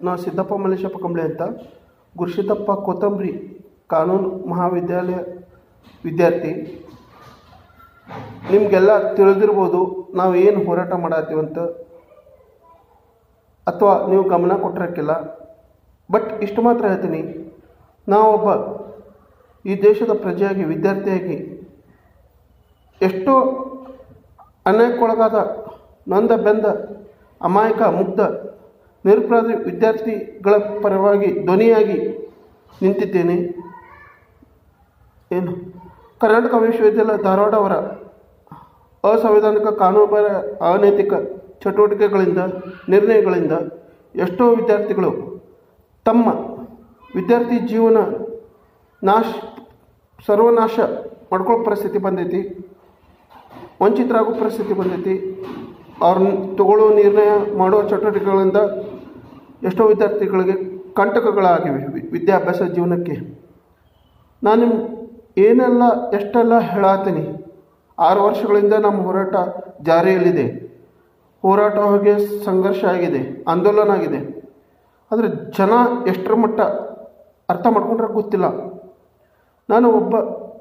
ನಾ ಸಿದ್ದಪ್ಪ ಮಲ್ಲೇಶಪ್ಪ ಕಂಬಳಿ ಅಂತ ಗುರುಸಿದ್ದಪ್ಪ ಕೊತ್ತಂಬರಿ ಕಾನೂನು ಮಹಾವಿದ್ಯಾಲಯ ವಿದ್ಯಾರ್ಥಿ ನಿಮಗೆಲ್ಲ ತಿಳಿದಿರ್ಬೋದು ನಾವು ಏನು ಹೋರಾಟ ಮಾಡತ್ತೀವಂತ ಅಥವಾ ನೀವು ಗಮನ ಕೊಟ್ಟಿರಕ್ಕಿಲ್ಲ ಬಟ್ ಇಷ್ಟು ಮಾತ್ರ ಹೇಳ್ತೀನಿ ನಾವೊಬ್ಬ ಈ ದೇಶದ ಪ್ರಜೆಯಾಗಿ ವಿದ್ಯಾರ್ಥಿಯಾಗಿ ಎಷ್ಟೋ ಅನ್ಯಾಯಕ್ಕೊಳಗಾದ ನೊಂದ ಬೆಂದ ಅಮಾಯಕ ಮುಗ್ಧ ನಿರಪರಾಧಿ ವಿದ್ಯಾರ್ಥಿಗಳ ಪರವಾಗಿ ಧ್ವನಿಯಾಗಿ ನಿಂತಿದ್ದೇನೆ ಏನು ಕರ್ನಾಟಕ ವಿಶ್ವವಿದ್ಯಾಲಯ ಧಾರವಾಡ ಅವರ ಅಸಂವಿಧಾನಿಕ ಕಾನೂನುಬರ ಅನೈತಿಕ ಚಟುವಟಿಕೆಗಳಿಂದ ನಿರ್ಣಯಗಳಿಂದ ಎಷ್ಟೋ ವಿದ್ಯಾರ್ಥಿಗಳು ತಮ್ಮ ವಿದ್ಯಾರ್ಥಿ ಜೀವನ ನಾಶ ಸರ್ವನಾಶ ಮಾಡ್ಕೊಳ್ಳೋ ಪರಿಸ್ಥಿತಿ ಬಂದೈತಿ ವಂಚಿತರಾಗೋ ಪರಿಸ್ಥಿತಿ ಬಂದೈತಿ ಅವ್ರ ತಗೊಳ್ಳೋ ನಿರ್ಣಯ ಮಾಡೋ ಚಟುವಟಿಕೆಗಳಿಂದ ಎಷ್ಟೋ ವಿದ್ಯಾರ್ಥಿಗಳಿಗೆ ಕಂಟಕಗಳಾಗಿವೆ ವಿ- ವಿದ್ಯಾಭ್ಯಾಸ ಜೀವನಕ್ಕೆ ನಾನು ನಿಮ್ಗೆ ಏನೆಲ್ಲ ಎಷ್ಟೆಲ್ಲ ಹೇಳತ್ತೀನಿ ಆರು ವರ್ಷಗಳಿಂದ ನಮ್ಮ ಹೋರಾಟ ಜಾರಿಯಲ್ಲಿದೆ ಹೋರಾಟ ಹೋಗಿ ಸಂಘರ್ಷ ಆಗಿದೆ ಆಂದೋಲನ ಆಗಿದೆ ಆದರೆ ಜನ ಎಷ್ಟರ ಮಟ್ಟ ಅರ್ಥ ಮಾಡ್ಕೊಂಡ್ರೆ ಗೊತ್ತಿಲ್ಲ ನಾನು ಒಬ್ಬ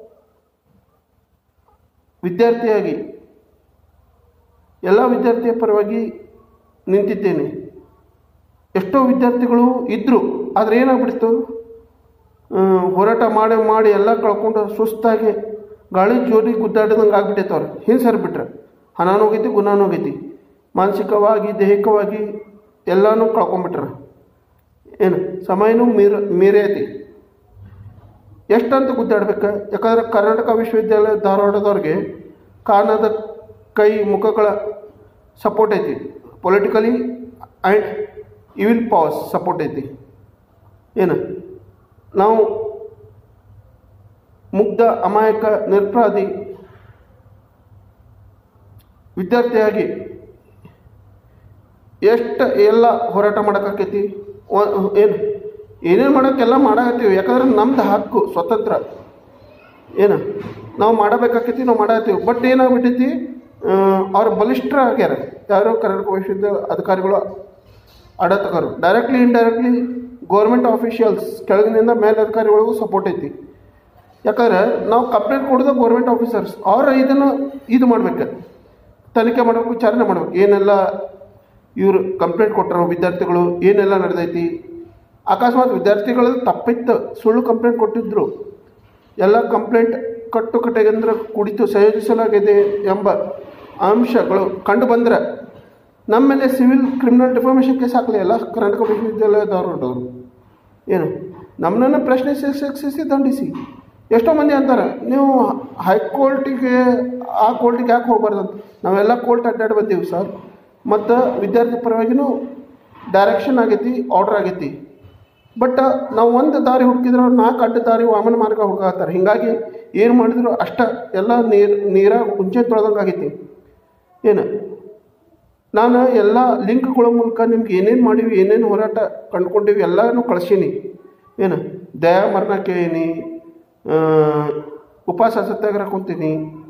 ವಿದ್ಯಾರ್ಥಿಯಾಗಿ ಎಲ್ಲ ವಿದ್ಯಾರ್ಥಿಯ ಪರವಾಗಿ ನಿಂತಿದ್ದೇನೆ ಎಷ್ಟೋ ವಿದ್ಯಾರ್ಥಿಗಳು ಇದ್ದರು ಆದರೆ ಏನಾಗ್ಬಿಡ್ತು ಆ, ಹೋರಾಟ ಮಾಡಿ ಮಾಡಿ ಎಲ್ಲ ಕಳ್ಕೊಂಡು ಸುಸ್ತಾಗಿ ಗಾಳಿ ಜೋಡಿ ಗುದ್ದಾಡಿದಂಗೆ ಆಗ್ಬಿಟ್ಟೈತೆ ಅವ್ರು ಹಿಂದೆ ಬಿಟ್ರೆ ಹಣನೂ ಹೋಗೈತಿ ಗುಣನೂ ಹೋಗೈತಿ ಮಾನಸಿಕವಾಗಿ ದೈಹಿಕವಾಗಿ ಎಲ್ಲನೂ ಕಳ್ಕೊಂಬಿಟ್ರೆ ಏನು ಸಮಯನೂ ಮೀರ ಮೀರೇ ಐತಿ ಎಷ್ಟಂತ ಗುದ್ದಾಡ್ಬೇಕು ಯಾಕಂದ್ರೆ ಕರ್ನಾಟಕ ವಿಶ್ವವಿದ್ಯಾಲಯ ಧಾರವಾಡದವ್ರಿಗೆ ಕಾಣದ ಕೈ ಮುಖಗಳ ಸಪೋರ್ಟ್ ಐತಿ politically and evil powers support ಐತಿ ಏನು ನಾವು ಮುಗ್ಧ ಅಮಾಯಕ ನಿರಪರಾಧಿ ವಿದ್ಯಾರ್ಥಿಯಾಗಿ ಎಷ್ಟು ಎಲ್ಲ ಹೋರಾಟ ಮಾಡೋಕ್ಕಾಕೈತಿ ಏನು ಏನೇನು ಮಾಡೋಕ್ಕೆಲ್ಲ ಮಾಡಕತ್ತೀವಿ ಯಾಕಂದ್ರೆ ನಮ್ದು ಹಕ್ಕು ಸ್ವತಂತ್ರ ಏನು ನಾವು ಮಾಡಬೇಕಾಕೈತಿ ನಾವು ಮಾಡತ್ತೀವಿ ಬಟ್ ಏನಾಗ್ಬಿಟ್ಟೈತಿ ಅವ್ರು ಬಲಿಷ್ಠರ ಆಗ್ಯಾರ ಯಾರೋ ಕರ್ನಾಟಕ ವಿಶ್ವವಿದ್ಯಾಲಯ ಅಧಿಕಾರಿಗಳು ಆಡತಕರು ಡೈರೆಕ್ಟ್ಲಿ ಇಂಡೈರೆಕ್ಟ್ಲಿ ಗೌರ್ಮೆಂಟ್ ಆಫೀಷಿಯಲ್ಸ್ ಕೆಳಗಿನಿಂದ ಮೇಲ್ ಅಧಿಕಾರಿಗಳಿಗೂ ಸಪೋರ್ಟ್ ಐತಿ ಯಾಕಂದ್ರೆ ನಾವು ಕಂಪ್ಲೇಂಟ್ ಕೊಡೋದು ಗೌರ್ಮೆಂಟ್ ಆಫೀಸರ್ಸ್ ಅವ್ರು ಇದನ್ನು ಇದು ಮಾಡ್ಬೇಕು ತನಿಖೆ ಮಾಡಬೇಕು ವಿಚಾರಣೆ ಮಾಡ್ಬೇಕು ಏನೆಲ್ಲ ಇವರು ಕಂಪ್ಲೇಂಟ್ ಕೊಟ್ಟರು ವಿದ್ಯಾರ್ಥಿಗಳು ಏನೆಲ್ಲ ನಡೆದೈತಿ ಅಕಸ್ಮಾತ್ ವಿದ್ಯಾರ್ಥಿಗಳು ತಪ್ಪಿತ್ತು ಸುಳ್ಳು ಕಂಪ್ಲೇಂಟ್ ಕೊಟ್ಟಿದ್ರು ಎಲ್ಲ ಕಂಪ್ಲೇಂಟ್ ಕಟ್ಟು ಕಟ್ಟೆಗೆಂದ್ರೆ ಕುಡಿತು ಸಂಯೋಜಿಸಲಾಗಿದೆ ಎಂಬ ಅಂಶಗಳು ಕಂಡು ಬಂದರೆ ನಮ್ಮ ಮೇಲೆ ಸಿವಿಲ್ ಕ್ರಿಮಿನಲ್ ಡಿಫಾರ್ಮೇಷನ್ ಕೇಸ್ ಹಾಕಲಿ ಎಲ್ಲ ಕರ್ನಾಟಕ ವಿಶ್ವವಿದ್ಯಾಲಯ ಧಾರವಾಡದವರು ಏನು ನಮ್ಮನ್ನ ಪ್ರಶ್ನಿಸಿ ಶಿಕ್ಷಿಸಿ ದಂಡಿಸಿ ಎಷ್ಟೋ ಮಂದಿ ಅಂತಾರೆ ನೀವು ಹೈಕೋರ್ಟಿಗೆ ಆ ಕೋರ್ಟಿಗೆ ಯಾಕೆ ಹೋಗ್ಬಾರ್ದು ಅಂತ ನಾವೆಲ್ಲ ಕೋರ್ಟ್ ಅಡ್ಡಾಡಿ ಬಂದೀವಿ ಸರ್ ಮತ್ತು ವಿದ್ಯಾರ್ಥಿ ಪರವಾಗಿನೂ ಡೈರೆಕ್ಷನ್ ಆಗೈತಿ ಆರ್ಡ್ರ್ ಆಗೈತಿ ಬಟ್ ನಾವು ಒಂದು ದಾರಿ ಹುಡುಕಿದ್ರೆ ಅವ್ರು ನಾಲ್ಕು ಅಡ್ಡ ದಾರಿ ವಾಮನ ಮಾರ್ಗ ಹುಡುಕಾತಾರೆ ಹೀಗಾಗಿ ಏನು ಮಾಡಿದ್ರು ಅಷ್ಟ ಎಲ್ಲ ನೀರು ನೀರಾಗ ಮುಂಚೆ ತೊಳೆದಂಗೆ ಆಗೈತಿ ಏನು ನಾನು ಎಲ್ಲ ಲಿಂಕ್ಗಳ ಮೂಲಕ ನಿಮ್ಗೆ ಏನೇನು ಮಾಡೀವಿ ಏನೇನು ಹೋರಾಟ ಕಂಡ್ಕೊಂಡಿವಿ ಎಲ್ಲನೂ ಕಳ್ಸೀನಿ ಏನು ದಯಾ ಮರಣ ಕೇಳೀನಿ ಆ, ಉಪವಾಸ ಸತ್ಯಾಗ್ರಹ ಕುಂತೀನಿ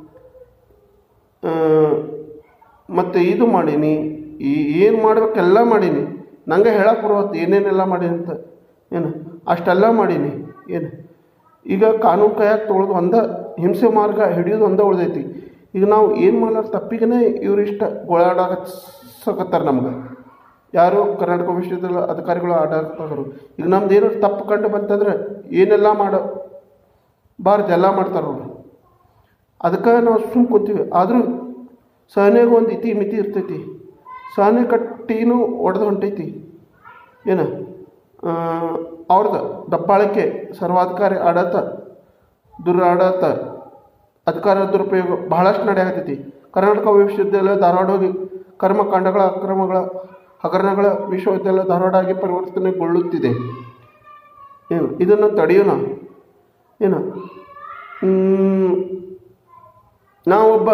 ಮತ್ತು ಇದು ಮಾಡೀನಿ ಈ ಏನು ಮಾಡ್ಬೇಕೆಲ್ಲ ಮಾಡೀನಿ ನಂಗೆ ಹೇಳಕ್ಕೆ ಬರುವತ್ತು ಏನೇನೆಲ್ಲ ಮಾಡೀನಿ ಅಂತ ಏನು ಅಷ್ಟೆಲ್ಲ ಮಾಡೀನಿ ಏನು ಈಗ ಕಾನೂನು ಕೈಯಾಗ ತೊಗೊಳೋದು ಒಂದ ಹಿಂಸೆ ಮಾರ್ಗ ಹಿಡಿಯೋದು ಒಂದೇ ಉಳ್ದೈತಿ ಈಗ ನಾವು ಏನು ಮಾಡಲಾರ ತಪ್ಪಿಗೆ ಇವ್ರು ಇಷ್ಟ ಗೋಳಾಡಕತ್ತಾರೆ ನಮ್ಗೆ ಯಾರು ಕರ್ನಾಟಕ ವಿಶ್ವವಿದ್ಯಾಲಯ ಅಧಿಕಾರಿಗಳು ಆಡಾಕತ್ತಾರು ಈಗ ನಮ್ದು ಏನೋ ತಪ್ಪು ಕಂಡು ಬಂತಂದ್ರೆ ಏನೆಲ್ಲ ಮಾಡೋ ಬಾರ್ದು ಎಲ್ಲ ಮಾಡ್ತಾರೆ ಅವ್ರು ಅದಕ್ಕೆ ನಾವು ಸುಮ್ಮ ಕೂತೀವಿ ಆದರೂ ಸಹನೆಗೆ ಒಂದು ಇತಿ ಮಿತಿ ಇರ್ತೈತಿ ಸಹನೆ ಕಟ್ಟಿನೂ ಒಡೆದು ಹೊಂಟೈತಿ ಏನು ಅವ್ರದ್ದು ದಬ್ಬಾಳಿಕೆ ಸರ್ವಾಧಿಕಾರಿ ಆಡಾಟ ದುರಾಡಾಟ ಅಧಿಕಾರ ದುರುಪಯೋಗ ಬಹಳಷ್ಟು ನಡೆಯಾಕತ್ತೈತಿ ಕರ್ನಾಟಕ ವಿಶ್ವವಿದ್ಯಾಲಯ ಧಾರವಾಡ ಹೋಗಿ ಕರ್ಮಕಾಂಡಗಳ ಅಕ್ರಮಗಳ ಹಗರಣಗಳ ವಿಶ್ವವಿದ್ಯಾಲಯ ಧಾರವಾಡ ಆಗಿ ಪರಿವರ್ತನೆಗೊಳ್ಳುತ್ತಿದೆ ಏನು ಇದನ್ನು ತಡೆಯೋಣ ಏನು ಹ್ಮ್, ನಾವೊಬ್ಬ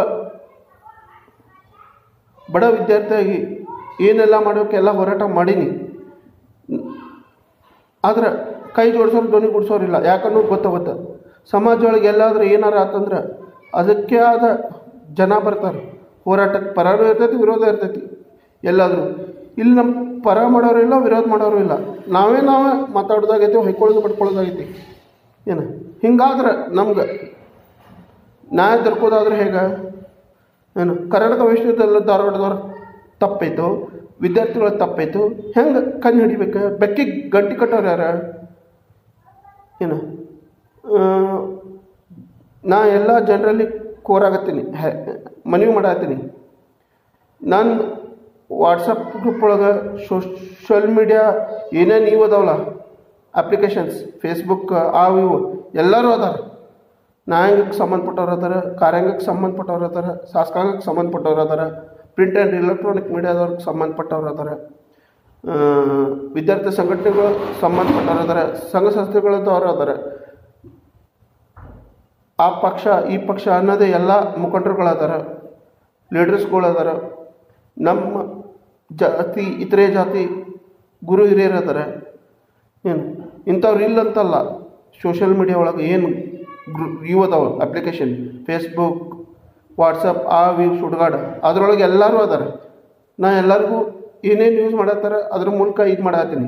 ಬಡ ವಿದ್ಯಾರ್ಥಿಯಾಗಿ ಏನೆಲ್ಲ ಮಾಡೋಕ್ಕೆಲ್ಲ ಹೋರಾಟ ಮಾಡೀನಿ ಆದ್ರೆ ಕೈ ಜೋಡಿಸೋರು ಧ್ವನಿ ಗುಡಿಸೋರಿಲ್ಲ ಯಾಕನ್ನೋ ಗೊತ್ತಾಗತ್ತ ಸಮಾಜ ಒಳಗೆ ಎಲ್ಲಾದ್ರೂ ಏನಾರ ಆತಂದ್ರೆ ಅದಕ್ಕೆ ಆದ ಜನ ಬರ್ತಾರೆ ಹೋರಾಟಕ್ಕೆ ಪರನೂ ಇರ್ತೈತಿ ವಿರೋಧ ಇರ್ತೈತಿ ಎಲ್ಲಾದರೂ ಇಲ್ಲಿ ನಮ್ಮ ಪರ ಮಾಡೋರು ಇಲ್ಲ ವಿರೋಧ ಮಾಡೋರು ಇಲ್ಲ ನಾವೇ ನಾವೇ ಮಾತಾಡೋದಾಗೈತಿ ಹೊಯ್ಕೊಳ್ಳೋದು ಪಡ್ಕೊಳ್ಳೋದಾಗೈತಿ ಏನು ಹಿಂಗಾದ್ರೆ ನಮ್ಗೆ ನ್ಯಾಯ ದೊರಕೋದಾದ್ರೆ ಹೇಗೆ ಏನು ಕರ್ನಾಟಕ ವಿಶ್ವವಿದ್ಯಾಲಯ ಧಾರವಾಡದವ್ರು ತಪ್ಪೈತು ವಿದ್ಯಾರ್ಥಿಗಳ ತಪ್ಪೈತು ಹೆಂಗೆ ಕಣ್ಣು ಹಿಡಿಬೇಕು ಬೆಕ್ಕಿಗೆ ಗಂಟಿ ಕಟ್ಟೋರು ಯಾರ ಏನು ಆ, ನಾ ಎಲ್ಲ ಜನರಲ್ಲಿ ಕೋರಾಗತ್ತೀನಿ ಹೆ ಮನವಿ ಮಾಡತ್ತೀನಿ ನಾನು ವಾಟ್ಸಪ್ ಗ್ರೂಪ್ ಒಳಗೆ ಸೋಷಲ್ ಮೀಡಿಯಾ ಏನೇನು ಇವು ಅದಾವಲ್ಲ ಅಪ್ಲಿಕೇಶನ್ಸ್ ಫೇಸ್ಬುಕ್ ಅವು ಇವು ಎಲ್ಲರೂ ಅದಾರ ನ್ಯಾಯಾಂಗಕ್ಕೆ ಸಂಬಂಧಪಟ್ಟವ್ರು ಅದಾರ ಕಾರ್ಯಾಂಗಕ್ಕೆ ಸಂಬಂಧಪಟ್ಟವ್ರು ಅದಾರ ಶಾಸಕಾಂಗಕ್ಕೆ ಸಂಬಂಧಪಟ್ಟವ್ರು ಅದಾರ ಪ್ರಿಂಟ್ ಆ್ಯಂಡ್ ಎಲೆಕ್ಟ್ರಾನಿಕ್ ಮೀಡಿಯಾದವ್ರಿಗೆ ಸಂಬಂಧಪಟ್ಟವ್ರು ಅದಾರ ಆ, ವಿದ್ಯಾರ್ಥಿ ಸಂಘಟನೆಗಳು ಸಂಬಂಧಪಟ್ಟವ್ರು ಅದಾರ ಸಂಘ ಸಂಸ್ಥೆಗಳದವ್ರು ಅದಾರ ಆ ಪಕ್ಷ ಈ ಪಕ್ಷ ಅನ್ನೋದೇ ಎಲ್ಲ ಮುಖಂಡರುಗಳದಾರ ಲೀಡರ್ಸ್ಗಳು ಅದಾರ ನಮ್ಮ ಜಾತಿ ಇತರೆ ಜಾತಿ ಗುರು ಹಿರಿಯರು ಅದಾರ ಏನು ಇಂಥವ್ರು ಇಲ್ಲಂತಲ್ಲ ಸೋಷಿಯಲ್ ಮೀಡಿಯಾ ಒಳಗೆ ಏನು ಗ್ರೂ ಇವು ಅದಾವ ಅಪ್ಲಿಕೇಶನ್ ಫೇಸ್ಬುಕ್ ವಾಟ್ಸಪ್ ಆ ಇವು ಸುಡ್ಗಾಡ ಅದ್ರೊಳಗೆ ಎಲ್ಲರೂ ಅದಾರ ನಾ ಎಲ್ಲರಿಗೂ ಏನೇನು ಯೂಸ್ ಮಾಡತ್ತಾರ ಅದ್ರ ಮೂಲಕ ಇದು ಮಾಡತ್ತೀನಿ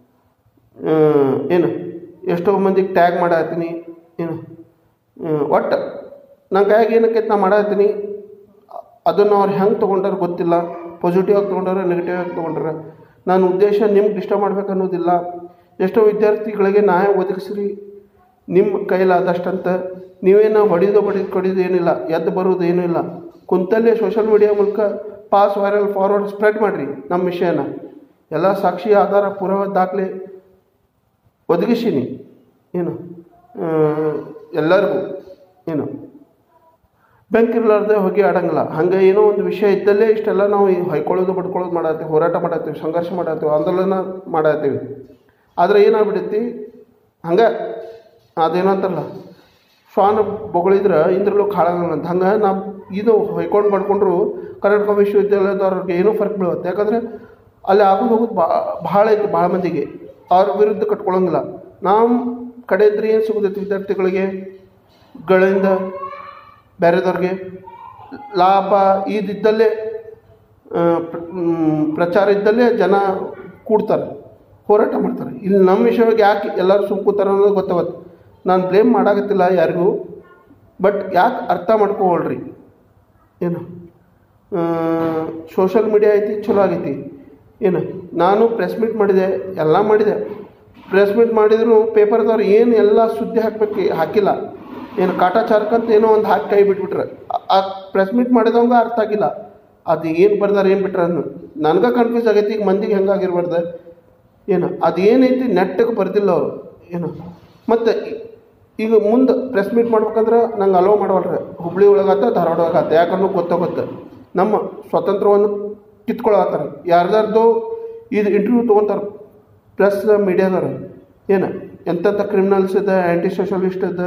ಏನು ಎಷ್ಟೋ ಮಂದಿಗೆ ಟ್ಯಾಗ್ ಮಾಡತ್ತೀನಿ ಏನು ಒಟ್ಟು ನನ್ನ ಕೈಯಾಗ ಏನಕ್ಕೆ ನಾ ಮಾಡತ್ತೀನಿ ಅದನ್ನು ಅವ್ರು ಹೆಂಗೆ ತೊಗೊಂಡಾರ ಗೊತ್ತಿಲ್ಲ ಪಾಸಿಟಿವ್ ಆಗಿ ತೊಗೊಂಡಾರ ನೆಗೆಟಿವ್ ಆಗಿ ತೊಗೊಂಡಾರ ನನ್ನ ಉದ್ದೇಶ ನಿಮ್ಗೆ ಇಷ್ಟ ಮಾಡ್ಬೇಕು ಅನ್ನೋದಿಲ್ಲ ಎಷ್ಟೋ ವಿದ್ಯಾರ್ಥಿಗಳಿಗೆ ನ್ಯಾಯ ಒದಗಿಸ್ರಿ ನಿಮ್ಮ ಕೈಲಾದಷ್ಟಂತ ನೀವೇನು ಹೊಡಿದು ಬಡಿದು ಕಡಿದು ಏನಿಲ್ಲ ಎದ್ದು ಬರೋದು ಏನೂ ಇಲ್ಲ ಕುಂತಲ್ಲೇ ಸೋಷಲ್ ಮೀಡಿಯಾ ಮೂಲಕ ಪಾಸ್ ವೈರಲ್ ಫಾರ್ವರ್ಡ್ ಸ್ಪ್ರೆಡ್ ಮಾಡಿರಿ ನಮ್ಮ ವಿಷಯನ ಎಲ್ಲ ಸಾಕ್ಷಿ ಆಧಾರ ಪುರಾವೆ ದಾಖಲೆ ಒದಗಿಸೀನಿ ಏನು ಆ, ಎಲ್ಲರಿಗೂ ಏನು ಬೆಂಕಿ ಇರ್ಲಾರ್ದೆ ಹೊಗೆ ಆಡಂಗಿಲ್ಲ ಹಂಗೆ ಏನೋ ಒಂದು ವಿಷಯ ಇದ್ದಲ್ಲೇ ಇಷ್ಟೆಲ್ಲ ನಾವು ಈ ಹೊಯ್ಕೊಳ್ಳೋದು ಬಡ್ಕೊಳ್ಳೋದು ಮಾಡತ್ತೀವಿ ಹೋರಾಟ ಮಾಡತ್ತೀವಿ ಸಂಘರ್ಷ ಮಾಡತ್ತೀವಿ ಆಂದೋಲನ ಮಾಡತ್ತೀವಿ ಆದರೆ ಏನಾಗ್ಬಿಡೈತಿ ಹಂಗೆ ಅದೇನೋ ಅಂತಾರಲ್ಲ ಶ್ವಾನ ಬೊಗಳಿದ್ರೆ ಇಂದ್ರಲೋಕ ಹಾಳಾಗಲ್ಲ ಅಂತ ಹಂಗೆ ನಾವು ಇದು ಹೊಯ್ಕೊಂಡು ಬಡ್ಕೊಂಡ್ರು ಕರ್ನಾಟಕ ವಿಶ್ವವಿದ್ಯಾಲಯದವ್ರಿಗೆ ಏನೂ ಫರ್ಕ್ ಬೀಳುತ್ತೆ ಯಾಕಂದರೆ ಅಲ್ಲಿ ಆಗೋದು ಹೋಗೋದು ಬಾ ಭಾಳ ಐತಿ ಭಾಳ ಮಂದಿಗೆ ಅವ್ರ ವಿರುದ್ಧ ಕಟ್ಕೊಳಂಗಿಲ್ಲ ನಾವು ಕಡೆ ಇದ್ರೆ ಏನು ಸಿಗೋದೈತಿ ವಿದ್ಯಾರ್ಥಿಗಳಿಗೆ ಗಳಿಂದ ಬೇರೆದವ್ರಿಗೆ ಲಾಭ ಇದಿದ್ದಲ್ಲೇ ಆ, ಪ್ರ- ಮ್, ಪ್ರಚಾರ ಇದ್ದಲ್ಲೇ ಜನ ಕೂಡ್ತಾರೆ ಹೋರಾಟ ಮಾಡ್ತಾರೆ ಇಲ್ಲಿ ನಮ್ಮ ವಿಷಯವಾಗಿ ಯಾಕೆ ಎಲ್ಲರೂ ಸುಮ್ ಕೂತಾರೆ ಅನ್ನೋದು ಗೊತ್ತಾಗತ್ತೆ ನಾನು ಬ್ಲೇಮ್ ಮಾಡಾಕತ್ತಿಲ್ಲ ಯಾರಿಗೂ ಬಟ್ ಯಾಕೆ ಅರ್ಥ ಮಾಡ್ಕೊಳ್ರಿ ಏನು ಸೋಷಲ್ ಮೀಡಿಯಾ ಐತಿ ಚಲೋ ಆಗೈತಿ ಏನು ನಾನು ಪ್ರೆಸ್ ಮೀಟ್ ಮಾಡಿದೆ ಎಲ್ಲ ಮಾಡಿದೆ ಪ್ರೆಸ್ ಮೀಟ್ ಮಾಡಿದ್ರು ಪೇಪರ್ದವ್ರು ಏನು ಎಲ್ಲ ಸುದ್ದಿ ಹಾಕ್ಬೇಕು ಹಾಕಿಲ್ಲ ಏನು ಕಾಟಾಚಾರಕ್ಕಂತ ಏನೋ ಒಂದು ಹಾಕಿ ಕೈ ಬಿಟ್ಬಿಟ್ರೆ ಆ- ಆ ಪ್ರೆಸ್ ಮೀಟ್ ಮಾಡಿದವಂಗ ಅರ್ಥ ಆಗಿಲ್ಲ ಅದು ಏನು ಬರ್ದಾರ ಏನು ಬಿಟ್ರ ಅನ್ನು ನನಗೆ ಕನ್ಫ್ಯೂಸ್ ಆಗೈತಿ ಈಗ ಮಂದಿಗೆ ಹೆಂಗಾಗಿರ್ಬಾರ್ದು ಏನು ಅದು ಏನೈತಿ ನೆಟ್ಟಗೆ ಬರ್ದಿಲ್ಲ ಅವರು ಏನು ಮತ್ತು ಈಗ ಮುಂದೆ ಪ್ರೆಸ್ ಮೀಟ್ ಮಾಡ್ಬೇಕಂದ್ರೆ ನಂಗೆ ಅಲೋ ಮಾಡವಲ್ರಿ ಹುಬ್ಳಿ ಒಳಗಾತ ಧಾರವಾಡ ಒಳಗಾತ ಯಾಕಂದ್ರೆ ಗೊತ್ತಾಗುತ್ತೆ ನಮ್ಮ ಸ್ವಾತಂತ್ರ್ಯವನ್ನು ಕಿತ್ಕೊಳತ್ತಾರ ಯಾರ್ದಾರ್ದು ಇದು ಇಂಟರ್ವ್ಯೂ ತೊಗೊತಾರೆ ಪ್ಲಸ್ ಮೀಡಿಯಾದವ್ರು ಏನು ಎಂತೆಂಥ ಕ್ರಿಮಿನಲ್ಸ್ ಇದೆ ಆ್ಯಂಟಿ ಸೋಷಲಿಸ್ಟ್ ಇದೆ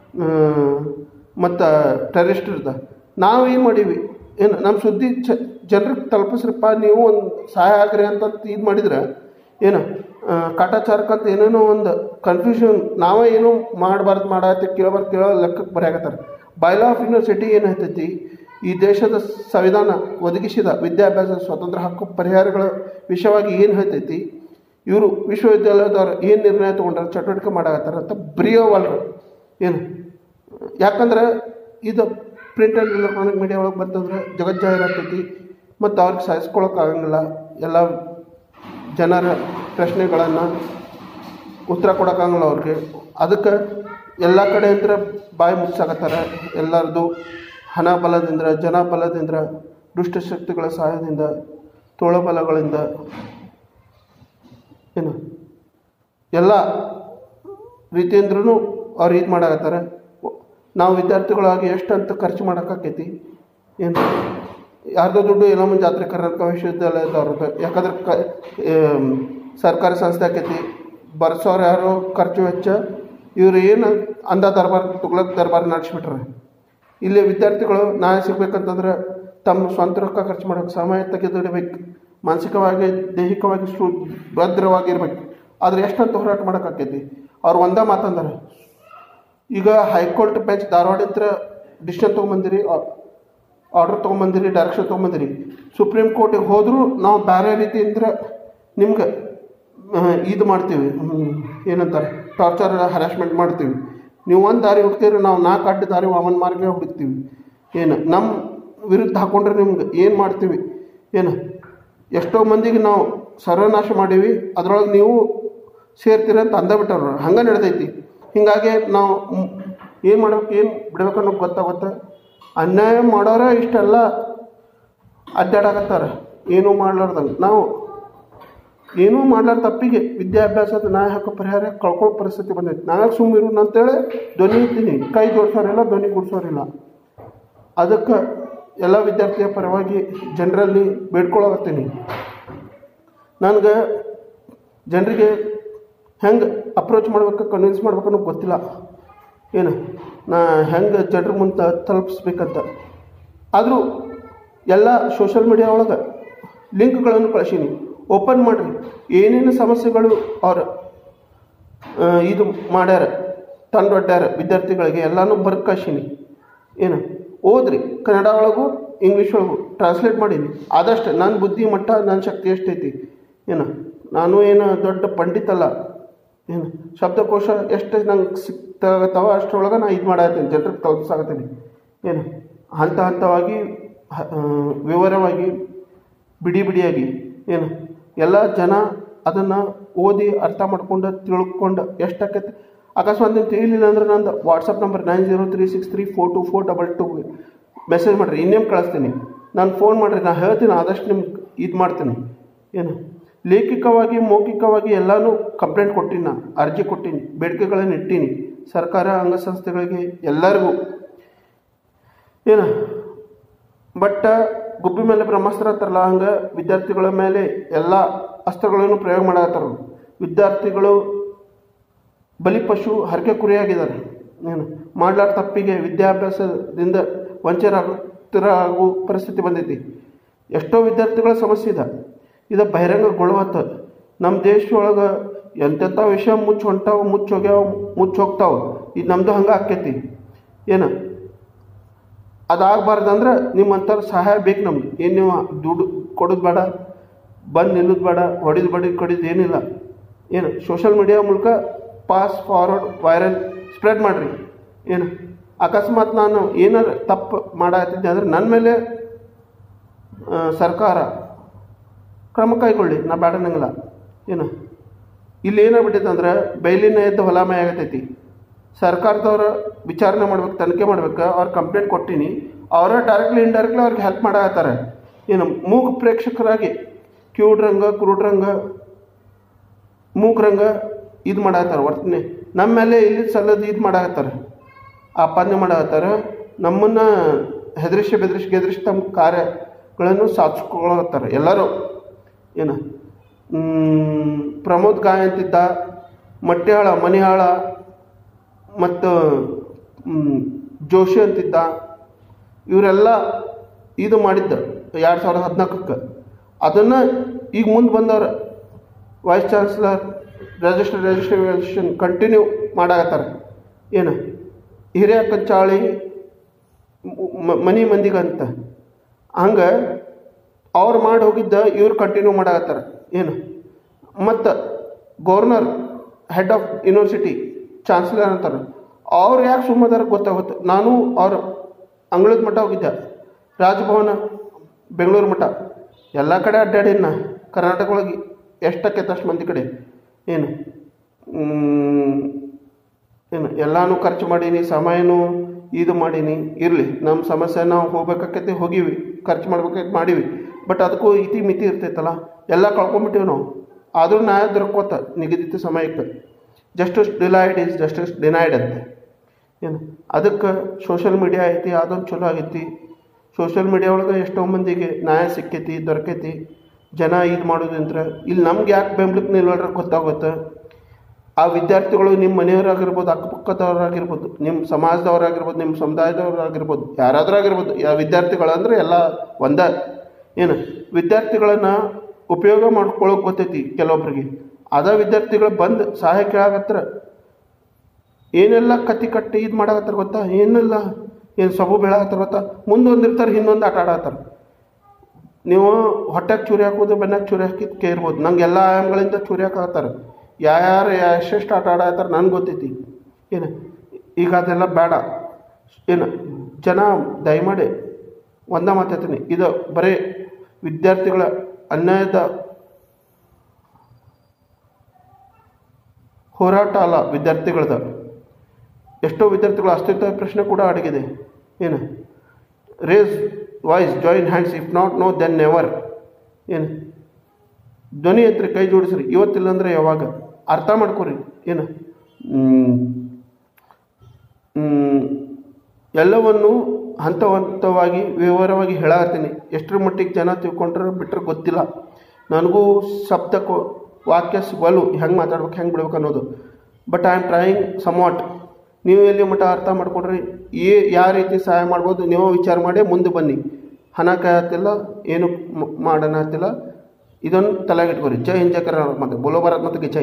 ಮತ್ತು ಟೆರರಿಸ್ಟ್ ಇರ್ದ ನಾವು ಏನು ಮಾಡೀವಿ ಏನು ನಮ್ಮ ಸುದ್ದಿ ಚ ಜನರಿಗೆ ತಲುಪಿಸ್ರಪ್ಪ ನೀವು ಒಂದು ಸಹಾಯ ಆಗ್ರಿ ಅಂತ ಇದು ಮಾಡಿದ್ರೆ ಏನು ಆ, ಕಾಟಾಚಾರಕ್ಕಂತ ಏನೇನೋ ಒಂದು ಕನ್ಫ್ಯೂಷನ್ ನಾವೇ ಏನೋ ಮಾಡಬಾರ್ದು ಮಾಡತ್ತೆ ಕೇಳಬಾರ್ದು ಕೇಳೋ ಲೆಕ್ಕಕ್ಕೆ ಬರೆಯಾಕತ್ತಾರೆ ಬೈಲಾ ಆಫ್ ಯೂನಿವರ್ಸಿಟಿ ಏನೈತೈತಿ ಈ ದೇಶದ ಸಂವಿಧಾನ ಒದಗಿಸಿದ ವಿದ್ಯಾಭ್ಯಾಸ ಸ್ವತಂತ್ರ ಹಕ್ಕು ಪರಿಹಾರಗಳ ವಿಷಯವಾಗಿ ಏನು ಹೇಳ್ತೈತಿ ಇವರು ವಿಶ್ವವಿದ್ಯಾಲಯದವ್ರು ಏನು ನಿರ್ಣಯ ತೊಗೊಂಡ್ರ ಚಟುವಟಿಕೆ ಮಾಡಾಕತ್ತಾರ ಅಂತ ಬರೆಯೋವಲ್ರು ಏನು ಯಾಕಂದ್ರೆ ಇದು ಪ್ರಿಂಟ್ ಆ್ಯಂಡ್ ಎಲೆಕ್ಟ್ರಾನಿಕ್ ಮೀಡಿಯಾ ಒಳಗೆ ಬಂತಂದ್ರೆ ಜಗತ್ ಜಾಹೀರಾತೈತಿ ಮತ್ತು ಅವ್ರಿಗೆ ಸಹಿಸ್ಕೊಳಕ್ಕಾಗಂಗಿಲ್ಲ ಎಲ್ಲ ಜನರ ಪ್ರಶ್ನೆಗಳನ್ನು ಉತ್ತರ ಕೊಡೋಕ್ಕಾಗಲ್ಲ ಅವ್ರಿಗೆ ಅದಕ್ಕೆ ಎಲ್ಲ ಕಡೆಯಿಂದ ಬಾಯಿ ಮುಚ್ಚಾಕತ್ತಾರ ಎಲ್ಲರದು ಹಣ ಬಲದಿಂದ ಜನ ಬಲದಿಂದ ದುಷ್ಟಶಕ್ತಿಗಳ ಸಹಾಯದಿಂದ ತೋಳಬಲಗಳಿಂದ ಏನು ಎಲ್ಲ ರೀತಿಯಿಂದ್ರೂ ಅವ್ರು ಇದು ಮಾಡಾಕತ್ತಾರೆ ನಾವು ವಿದ್ಯಾರ್ಥಿಗಳಾಗಿ ಎಷ್ಟು ಅಂತ ಖರ್ಚು ಮಾಡೋಕ್ಕಾಕೈತಿ ಏನು ಯಾರ್ದೋ ದುಡ್ಡು ಎಲ್ಲಮ್ಮ ಜಾತ್ರೆ ಕರ್ನಾಟಕ ವಿಶ್ವವಿದ್ಯಾಲಯದವ್ರದ್ದು ಯಾಕಂದ್ರೆ ಕ ಆಮ್, ಸರ್ಕಾರಿ ಸಂಸ್ಥೆ ಆಕೈತಿ ಬರ್ಸೋರು ಯಾರು ಖರ್ಚು ವೆಚ್ಚ ಇವರು ಏನು ಅಂಧ ದರ್ಬಾರ್ ತುಗ್ಲಕ್ ದರ್ಬಾರ್ ನಡೆಸ್ಬಿಟ್ರೆ ಇಲ್ಲಿ ವಿದ್ಯಾರ್ಥಿಗಳು ನ್ಯಾಯ ಸಿಗ್ಬೇಕಂತಂದ್ರೆ ತಮ್ಮ ಸ್ವಂತ ರೊಕ್ಕ ಖರ್ಚು ಮಾಡೋಕೆ ಸಮಯ ತೆಗೆದಿಡಬೇಕು ಮಾನಸಿಕವಾಗಿ ದೈಹಿಕವಾಗಿ ಸು ಭದ್ರವಾಗಿರ್ಬೇಕು ಆದ್ರೆ ಎಷ್ಟಂತ ಹೋರಾಟ ಮಾಡೋಕ್ಕಾಕೈತಿ ಅವ್ರು ಒಂದೇ ಮಾತಂದಾರೆ ಈಗ ಹೈಕೋರ್ಟ್ ಬೆಂಚ್ ಧಾರವಾಡ ಹತ್ರ ಡಿಸಿಷನ್ ತೊಗೊಂಬಂದಿರಿ ಆರ್ಡರ್ ತೊಗೊಂಬಂದಿರಿ ಡೈರೆಕ್ಷನ್ ತೊಗೊಂಬಂದಿರಿ ಸುಪ್ರೀಂ ಕೋರ್ಟಿಗೆ ಹೋದರೂ ನಾವು ಬೇರೆ ರೀತಿಯಿಂದ ನಿಮ್ಗೆ ಆ, ಇದು ಮಾಡ್ತೀವಿ ಹ್ಮ್, ಏನಂತಾರೆ ಟಾರ್ಚರ್ ಹರಾಸ್ಮೆಂಟ್ ಮಾಡ್ತೀವಿ ನೀವು ಒಂದು ದಾರಿ ಹುಡ್ತೀರಿ ನಾವು ನಾಲ್ಕು ಅಡ್ಡ ದಾರಿ ವಾಮನ್ ಮಾರ್ಗ ಹುಡುಕ್ತೀವಿ ಏನು ನಮ್ಮ ವಿರುದ್ಧ ಹಾಕೊಂಡ್ರೆ ನಿಮ್ಗೆ ಏನು ಮಾಡ್ತೀವಿ ಏನು ಎಷ್ಟೋ ಮಂದಿಗೆ ನಾವು ಸರ್ವನಾಶ ಮಾಡೀವಿ ಅದರೊಳಗೆ ನೀವು ಸೇರ್ತೀರ ಅಂತ ಅಂದ ಬಿಟ್ಟವ್ರು ಹಂಗೆ ನಡೆದೈತಿ ಹೀಗಾಗಿ ನಾವು ಏನು ಮಾಡ್ಬೇಕು ಏನು ಬಿಡ್ಬೇಕು ಅನ್ನೋದು ಗೊತ್ತಾಗುತ್ತೆ ಅನ್ಯಾಯ ಮಾಡೋರ ಇಷ್ಟೆಲ್ಲ ಅಡ್ಡಾಡಕತ್ತಾರ ಏನೂ ಮಾಡ್ಲಾರ್ದಂಗೆ ನಾವು ಏನೂ ಮಾಡ್ಲಾರ ತಪ್ಪಿಗೆ ವಿದ್ಯಾಭ್ಯಾಸದ ನ್ಯಾಯ ಹಕ್ಕು ಪರಿಹಾರ ಕಳ್ಕೊಳ್ಳೋ ಪರಿಸ್ಥಿತಿ ಬಂದೈತಿ ನಾವೇ ಸುಮ್ಮಿರು ಅಂತೇಳಿ ಧ್ವನಿ ಇದ್ದೀನಿ ಕೈ ಜೋಡಿಸೋರಿಲ್ಲ ಧ್ವನಿ ಗುಡಿಸೋರಿಲ್ಲ ಅದಕ್ಕೆ ಎಲ್ಲ ವಿದ್ಯಾರ್ಥಿಯ ಪರವಾಗಿ ಜನರಲ್ಲಿ ಬೇಡ್ಕೊಳಕತ್ತೀನಿ ನನಗೆ ಜನರಿಗೆ ಹೆಂಗೆ ಅಪ್ರೋಚ್ ಮಾಡ್ಬೇಕು ಕನ್ವಿನ್ಸ್ ಮಾಡ್ಬೇಕು ಅನ್ನೋದು ಗೊತ್ತಿಲ್ಲ ಏನು ನಾ ಹೆಂಗೆ ಜನರ ಮುಂದೆ ತಲುಪಿಸ್ಬೇಕಂತ ಆದರೂ ಎಲ್ಲ ಸೋಷಲ್ ಮೀಡಿಯಾ ಒಳಗೆ ಲಿಂಕ್ಗಳನ್ನು ಕಳಿಸೀನಿ ಓಪನ್ ಮಾಡಿರಿ ಏನೇನು ಸಮಸ್ಯೆಗಳು ಅವ್ರ ಆ, ಇದು ಮಾಡ್ಯಾರ ತಂದೊಡ್ಡ್ಯಾರ ವಿದ್ಯಾರ್ಥಿಗಳಿಗೆ ಎಲ್ಲನೂ ಬರ್ದು ಕಳ್ಸೀನಿ ಏನು ಓದ್ರಿ ಕನ್ನಡ ಒಳಗೂ ಇಂಗ್ಲೀಷ್ ಒಳಗೂ ಟ್ರಾನ್ಸ್ಲೇಟ್ ಮಾಡೀನಿ ಆದಷ್ಟು ನನ್ನ ಬುದ್ಧಿ ಮಟ್ಟ ನನ್ನ ಶಕ್ತಿ ಎಷ್ಟೈತಿ ಏನು ನಾನು ಏನು ದೊಡ್ಡ ಪಂಡಿತಲ್ಲ ಏನು ಶಬ್ದಕೋಶ ಎಷ್ಟು ನಂಗೆ ಸಿಗ್ತಾಗತ್ತವ ಅಷ್ಟರೊಳಗೆ ನಾ ಇದು ಮಾಡತ್ತೀನಿ ಜನರಿಗೆ ತಲುಪಿಸಾಕತ್ತೀನಿ ಏನು ಹಂತ ಹಂತವಾಗಿ ಹ- ಆ, ವಿವರವಾಗಿ ಬಿಡಿ ಬಿಡಿಯಾಗಿ ಏನು ಎಲ್ಲ ಜನ ಅದನ್ನು ಓದಿ ಅರ್ಥ ಮಾಡ್ಕೊಂಡು ತಿಳ್ಕೊಂಡು ಎಷ್ಟಾಕೈತಿ ಅಕಸ್ಮಾತ್ ನೀವು ತಿಳಿಲಿಲ್ಲ ಅಂದ್ರೆ ನಂದು WhatsApp number nine zero three six three four two four double two message ಮಾಡಿರಿ ಇನ್ನೇನು ಕಳಿಸ್ತೀನಿ ನಾನು ಫೋನ್ ಮಾಡಿರಿ ನಾನು ಹೇಳ್ತೀನಿ ಆದಷ್ಟು ನಿಮ್ಗೆ ಇದು ಮಾಡ್ತೀನಿ ಏನು ಲೇಖಿಕವಾಗಿ ಮೌಖಿಕವಾಗಿ ಎಲ್ಲನೂ ಕಂಪ್ಲೇಂಟ್ ಕೊಟ್ಟೀನಿ ನಾನು ಅರ್ಜಿ ಕೊಟ್ಟೀನಿ ಬೇಡಿಕೆಗಳನ್ನು ಇಟ್ಟೀನಿ ಸರ್ಕಾರ ಅಂಗಸಂಸ್ಥೆಗಳಿಗೆ ಎಲ್ಲರಿಗೂ ಏನು ಬಟ್ ಗುಬ್ಬಿ ಮೇಲೆ ಬ್ರಹ್ಮಾಸ್ತ್ರ ಅಂತಾರಲ್ಲ ಹಂಗೆ ವಿದ್ಯಾರ್ಥಿಗಳ ಮೇಲೆ ಎಲ್ಲ ಅಸ್ತ್ರಗಳನ್ನು ಪ್ರಯೋಗ ಮಾಡತ್ತಾರ ವಿದ್ಯಾರ್ಥಿಗಳು ಬಲಿಪಶು ಹರಕೆ ಕುರಿಯಾಗಿದ್ದಾರೆ ಏನು ಮಾಡ್ಲಾರ ತಪ್ಪಿಗೆ ವಿದ್ಯಾಭ್ಯಾಸದಿಂದ ವಂಚರಾಗುತ್ತರ ಆಗೋ ಪರಿಸ್ಥಿತಿ ಬಂದೈತಿ ಎಷ್ಟೋ ವಿದ್ಯಾರ್ಥಿಗಳ ಸಮಸ್ಯೆ ಇದೆ ಇದು ಬಹಿರಂಗಗೊಳ್ಳುವತ್ತ ನಮ್ಮ ದೇಶದೊಳಗೆ ಎಂತೆಂಥ ವಿಷಯ ಮುಚ್ಚಿ ಹೊಂಟಾವ ಮುಚ್ಚಿ ಹೋಗ್ಯಾವ ಮುಚ್ಚಿ ಹೋಗ್ತಾವ ಇದು ನಮ್ಮದು ಹಂಗೆ ಆಕ್ಕೈತಿ ಏನು ಅದಾಗಬಾರ್ದಂದ್ರೆ ನಿಮ್ಮಂಥವ್ರ ಸಹಾಯ ಬೇಕು ನಮ್ಗೆ ಏನು ನೀವು ದುಡ್ಡು ಕೊಡೋದು ಬೇಡ ಬಂದು ನಿಲ್ಲೋದು ಬೇಡ ಹೊಡಿದು ಬಡಿ ಕಡಿದು ಏನಿಲ್ಲ ಏನು ಸೋಷಲ್ ಮೀಡಿಯಾ ಮೂಲಕ ಪಾಸ್ ಫಾರ್ವರ್ಡ್ ವೈರಲ್ ಸ್ಪ್ರೆಡ್ ಮಾಡಿರಿ ಏನು ಅಕಸ್ಮಾತ್ ನಾನು ಏನಾರು ತಪ್ಪು ಮಾಡತ್ತಿದ್ದೆ ಅಂದರೆ ನನ್ನ ಮೇಲೆ ಆ, ಸರ್ಕಾರ ಕ್ರಮ ಕೈಗೊಳ್ಳಿ ನಾ ಬೇಡ ನಂಗಿಲ್ಲ ಏನು ಇಲ್ಲಿ ಏನಾಗ್ಬಿಟ್ಟೈತೆ ಅಂದ್ರೆ ಬೈಲಿನ ಎದ್ದು ಹೊಲಾಮಯ ಆಗತೈತಿ ಸರ್ಕಾರದವ್ರ ವಿಚಾರಣೆ ಮಾಡ್ಬೇಕು ತನಿಖೆ ಮಾಡ್ಬೇಕು ಅವ್ರು ಕಂಪ್ಲೇಂಟ್ ಕೊಟ್ಟೀನಿ ಅವರ ಡೈರೆಕ್ಟ್ಲಿ ಇಂಡೈರೆಕ್ಟ್ಲಿ ಅವ್ರಿಗೆ ಹೆಲ್ಪ್ ಮಾಡಾಕತ್ತಾರೆ ಏನು ಮೂಕ ಪ್ರೇಕ್ಷಕರಾಗಿ ಕ್ಯೂಡ್ರಂಗ ಕ್ರೂಡ್ರಂಗ ಮೂಕ್ರಂಗ ಇದು ಮಾಡಾಕತ್ತಾರೆ ವರ್ತನೆ ನಮ್ಮ ಮೇಲೆ ಇಲ್ಲಿ ಸಲ್ಲದ ಇದು ಮಾಡಾಕತ್ತಾರೆ ಆಪಾದನೆ ಮಾಡಾಕತ್ತಾರೆ ನಮ್ಮನ್ನು ಹೆದರಿಸಿ ಬೆದರಿಸಿ ಗೆದರಿಸಿ ತಮ್ಮ ಕಾರ್ಯಗಳನ್ನು ಸಾಧಿಸ್ಕೊಳತ್ತಾರೆ ಎಲ್ಲರೂ ಏನು ಮ್, ಪ್ರಮೋದ್ ಗಾಯ ಅಂತಿದ್ದ ಮಟ್ಯಾಳ ಮನಿಹಾಳ ಮತ್ತು ಮ್, ಜೋಶಿ ಅಂತಿದ್ದ ಇವರೆಲ್ಲ ಇದು ಮಾಡಿದ್ದ ಎರಡು ಸಾವಿರದ ಹದಿನಾಲ್ಕಕ್ಕೆ ಅದನ್ನು ಈಗ ಮುಂದೆ ಬಂದವ್ರು vice chancellor register registration continue ಮಾಡಾಕತ್ತಾರೆ ಏನು ಹಿರಿಯ ಕಂಚಾಳಿ ಮ- ಮನಿ ಮಂದಿಗಂತ ಹಂಗೆ ಅವ್ರು ಮಾಡಿ ಹೋಗಿದ್ದ ಇವ್ರು ಕಂಟಿನ್ಯೂ ಮಾಡಾಕತ್ತಾರೆ ಏನು ಮತ್ತು governor head of university chancellor ಅಂತಾರೆ ಅವ್ರು ಯಾಕೆ ಸುಮ್ಮದಾರ ಗೊತ್ತಾಗುತ್ತೆ ನಾನು ಅವ್ರ ಅಂಗಳದ ಮಠ ಹೋಗಿದ್ದೆ ರಾಜಭವನ ಬೆಂಗಳೂರು ಮಠ ಎಲ್ಲ ಕಡೆ ಅಡ್ಡಾಡೀನಿ ನಾ ಕರ್ನಾಟಕ ಒಳಗೆ ಎಷ್ಟಕ್ಕೆ ಅಷ್ಟು ಮಂದಿ ಕಡೆ ಏನು ಮ್, ಏನು ಎಲ್ಲಾನು ಖರ್ಚು ಮಾಡೀನಿ ಸಮಯನೂ ಇದು ಮಾಡೀನಿ ಇರಲಿ ನಮ್ಮ ಸಮಸ್ಯೆ ನಾವು ಹೋಗ್ಬೇಕಾಕೈತಿ ಹೋಗೀವಿ ಖರ್ಚು ಮಾಡ್ಬೇಕಾಗಿ ಮಾಡೀವಿ ಬಟ್ ಅದಕ್ಕೂ ಇತಿ ಮಿತಿ ಇರ್ತೈತಲ್ಲ ಎಲ್ಲ ಕಳ್ಕೊಂಬಿಟ್ಟಿವಿ ನಾವು ಆದರೂ ನ್ಯಾಯ ದೊರಕೋತ ನಿಗದಿತ ಸಮಯಕ್ಕೆ justice delayed is justice denied ಅಂತ ಏನು ಅದಕ್ಕೆ ಸೋಷಲ್ ಮೀಡಿಯಾ ಐತಿ ಅದೊಂದು ಚಲೋ ಆಗೈತಿ ಸೋಷಲ್ ಮೀಡಿಯಾ ಒಳಗೆ ಎಷ್ಟೋ ಮಂದಿಗೆ ನ್ಯಾಯ ಸಿಕ್ಕೈತಿ ದೊರಕೈತಿ ಜನ ಇದು ಮಾಡೋದಂದ್ರೆ ಇಲ್ಲಿ ನಮ್ಗೆ ಯಾಕೆ ಬೆಂಬಲಕ್ಕೆ ನಿಲ್ವಲ್ರ ಗೊತ್ತಾಗುತ್ತೆ ಆ ವಿದ್ಯಾರ್ಥಿಗಳು ನಿಮ್ಮ ಮನೆಯವರಾಗಿರ್ಬೋದು ಅಕ್ಕಪಕ್ಕದವರಾಗಿರ್ಬೋದು ನಿಮ್ಮ ಸಮಾಜದವರಾಗಿರ್ಬೋದು ನಿಮ್ಮ ಸಮುದಾಯದವರಾಗಿರ್ಬೋದು ಯಾರಾದರೂ ಆಗಿರ್ಬೋದು ಯಾ ವಿದ್ಯಾರ್ಥಿಗಳು ಅಂದರೆ ಎಲ್ಲ ಒಂದೇ ಏನು ವಿದ್ಯಾರ್ಥಿಗಳನ್ನ ಉಪಯೋಗ ಮಾಡ್ಕೊಳ್ಳೋಕೆ ಗೊತ್ತೈತಿ ಕೆಲವೊಬ್ರಿಗೆ ಅದ ವಿದ್ಯಾರ್ಥಿಗಳು ಬಂದು ಸಹಾಯ ಕೇಳಾಕತ್ರ ಏನೆಲ್ಲ ಕತ್ತಿ ಕಟ್ಟಿ ಇದು ಮಾಡಾಕತ್ತಾರ ಗೊತ್ತಾ ಏನೆಲ್ಲ ಏನು ಸಬು ಬೀಳಾಕತ್ತಾರ ಗೊತ್ತಾ ಮುಂದೆ ಒಂದಿರ್ತಾರೆ ಹಿಂದೊಂದು ಆಟ ಆಡತ್ತಾರ ನೀವು ಹೊಟ್ಟೆಗೆ ಚೂರಿ ಹಾಕೋದು ಬೆನ್ನಾಗ ಚೂರಿ ಹಾಕಿದ್ ಕೇರ್ಬೋದು ನಂಗೆ ಎಲ್ಲ ಆಯಾಮಗಳಿಂದ ಚೂರಿ ಹಾಕತ್ತಾರೆ ಯಾರ್ಯಾರು ಎಷ್ಟೆಷ್ಟು ಆಟ ಆಡತ್ತಾರ ನನಗೆ ಗೊತ್ತೈತಿ ಏನು ಈಗ ಅದೆಲ್ಲ ಬೇಡ ಏನು ಜನ ದಯಮಾಡಿ ಒಂದ ಮಾತಾಡ್ತೀನಿ ಇದು ಬರೀ ವಿದ್ಯಾರ್ಥಿಗಳ ಅನ್ಯಾಯದ ಹೋರಾಟ ಅಲ್ಲ ವಿದ್ಯಾರ್ಥಿಗಳದ ಎಷ್ಟೋ ವಿದ್ಯಾರ್ಥಿಗಳ ಅಸ್ತಿತ್ವ ಪ್ರಶ್ನೆ ಕೂಡ ಅಡಗಿದೆ ಏನು raise voice join hands if not now then never ಏನು ಧ್ವನಿ ಎತ್ತರಿ ಕೈ ಜೋಡಿಸ್ರಿ ಇವತ್ತಿಲ್ಲ ಅಂದರೆ ಯಾವಾಗ ಅರ್ಥ ಮಾಡ್ಕೊರಿ ಏನು ಹ್ಮ್. ಹ್ಮ್. ಎಲ್ಲವನ್ನು ಹಂತ ಹಂತವಾಗಿ ವಿವರವಾಗಿ ಹೇಳತ್ತೀನಿ ಎಷ್ಟರ ಮಟ್ಟಿಗೆ ಜನ ತಿಳ್ಕೊಂಡ್ರೆ ಬಿಟ್ಟರೆ ಗೊತ್ತಿಲ್ಲ ನನಗೂ ಶಬ್ದ ಕೊ- ವಾಕ್ಯ ಸಿಗಲು ಹೆಂಗೆ ಮಾತಾಡ್ಬೇಕು ಹೆಂಗೆ ಬಿಡ್ಬೇಕು ಅನ್ನೋದು but I am trying somewhat ನೀವು ಎಲ್ಲಿ ಮಟ್ಟ ಅರ್ಥ ಮಾಡ್ಕೊಂಡ್ರಿ ಏ ಯಾವ ರೀತಿ ಸಹಾಯ ಮಾಡ್ಬೋದು ನೀವು ವಿಚಾರ ಮಾಡಿ ಮುಂದೆ ಬನ್ನಿ ಹಣ ಕಾಯತ್ತಿಲ್ಲ ಏನು ಮ- ಮಾಡೋಣ ಹತ್ತಿಲ್ಲ ಇದನ್ನು ತಲೆಗೆ ಇಟ್ಕೊರಿ ಜೈ ಹಿಂದ್ ಜೈ ಕರ್ನಾಟಕ ಮತ್ತೆ ಬೋಲೋ ಭಾರತ್ ಮತ್ತು ಜೈ